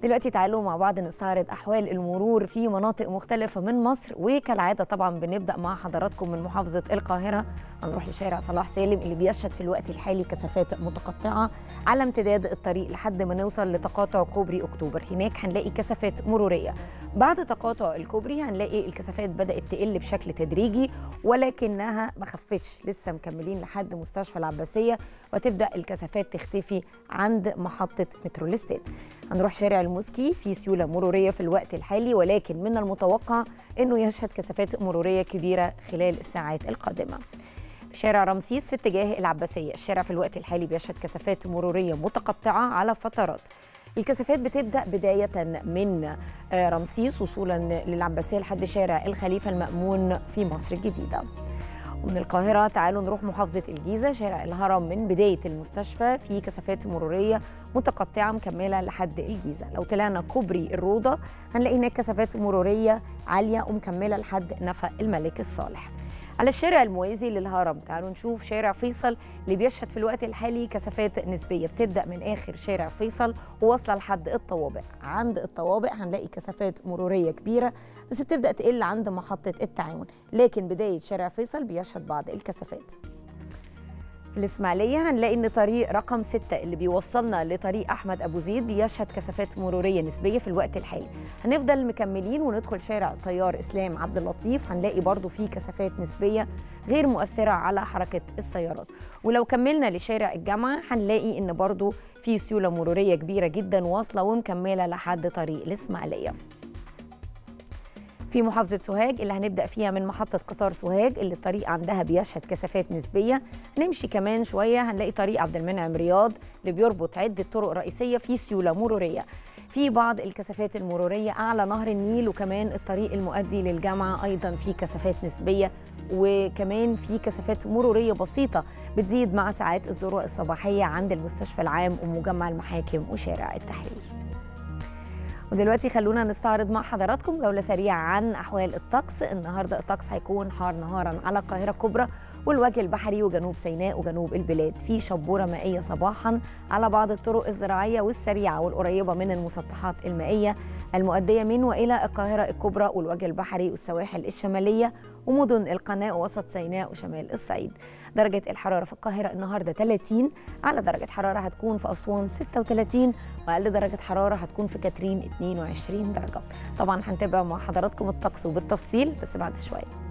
دلوقتي تعالوا مع بعض نستعرض احوال المرور في مناطق مختلفه من مصر وكالعاده طبعا بنبدا مع حضراتكم من محافظه القاهره هنروح لشارع صلاح سالم اللي بيشهد في الوقت الحالي كثافات متقطعه على امتداد الطريق لحد ما نوصل لتقاطع كوبري اكتوبر هناك هنلاقي كثافات مروريه بعد تقاطع الكوبري هنلاقي الكثافات بدات تقل بشكل تدريجي ولكنها ما خفتش لسه مكملين لحد مستشفى العباسيه وتبدا الكثافات تختفي عند محطه مترو الاستاد هنروح شارع الموسكي في سيوله مروريه في الوقت الحالي ولكن من المتوقع انه يشهد كثافات مروريه كبيره خلال الساعات القادمه شارع رمسيس في اتجاه العباسيه الشارع في الوقت الحالي بيشهد كثافات مروريه متقطعه على فترات الكثافات بتبدا بدايه من رمسيس وصولا للعباسيه لحد شارع الخليفه المامون في مصر الجديده ومن القاهرة تعالوا نروح محافظة الجيزة شارع الهرم من بداية المستشفى في كثافات مرورية متقطعة مكملة لحد الجيزة لو طلعنا كوبري الروضة هنلاقي هناك كثافات مرورية عالية ومكملة لحد نفق الملك الصالح على الشارع الموازي للهرم تعالوا نشوف شارع فيصل اللي بيشهد في الوقت الحالي كثافات نسبيه بتبدا من اخر شارع فيصل وواصله لحد الطوابق عند الطوابق هنلاقي كثافات مروريه كبيره بس بتبدا تقل عند محطه التعاون لكن بدايه شارع فيصل بيشهد بعض الكثافات في الإسماعيلية هنلاقي إن طريق رقم 6 اللي بيوصلنا لطريق أحمد أبو زيد بيشهد كثافات مرورية نسبية في الوقت الحالي هنفضل مكملين وندخل شارع طيار إسلام عبد اللطيف هنلاقي برضو فيه كثافات نسبية غير مؤثرة على حركة السيارات ولو كملنا لشارع الجامعة هنلاقي إن برضو في سيولة مرورية كبيرة جدا واصلة ومكملة لحد طريق الإسماعيلية في محافظة سوهاج اللي هنبدأ فيها من محطة قطار سوهاج اللي الطريق عندها بيشهد كثافات نسبية نمشي كمان شوية هنلاقي طريق عبد المنعم رياض اللي بيربط عدة طرق رئيسية في سيولة مرورية في بعض الكثافات المرورية أعلى نهر النيل وكمان الطريق المؤدي للجامعة أيضا في كثافات نسبية وكمان في كثافات مرورية بسيطة بتزيد مع ساعات الذروة الصباحية عند المستشفى العام ومجمع المحاكم وشارع التحرير ودلوقتي خلونا نستعرض مع حضراتكم جولة سريعة عن أحوال الطقس النهاردة الطقس هيكون حار نهارا على القاهرة الكبرى والوجه البحري وجنوب سيناء وجنوب البلاد في شبورة مائية صباحا على بعض الطرق الزراعية والسريعة والقريبة من المسطحات المائية المؤدية من وإلى القاهرة الكبرى والوجه البحري والسواحل الشمالية ومدن القناة ووسط سيناء وشمال الصعيد درجة الحرارة في القاهرة النهاردة 30 أعلى درجة حرارة هتكون في أسوان 36 وأقل درجة حرارة هتكون في كاترين 22 درجة طبعا هنتابع مع حضراتكم الطقس وبالتفصيل بس بعد شوية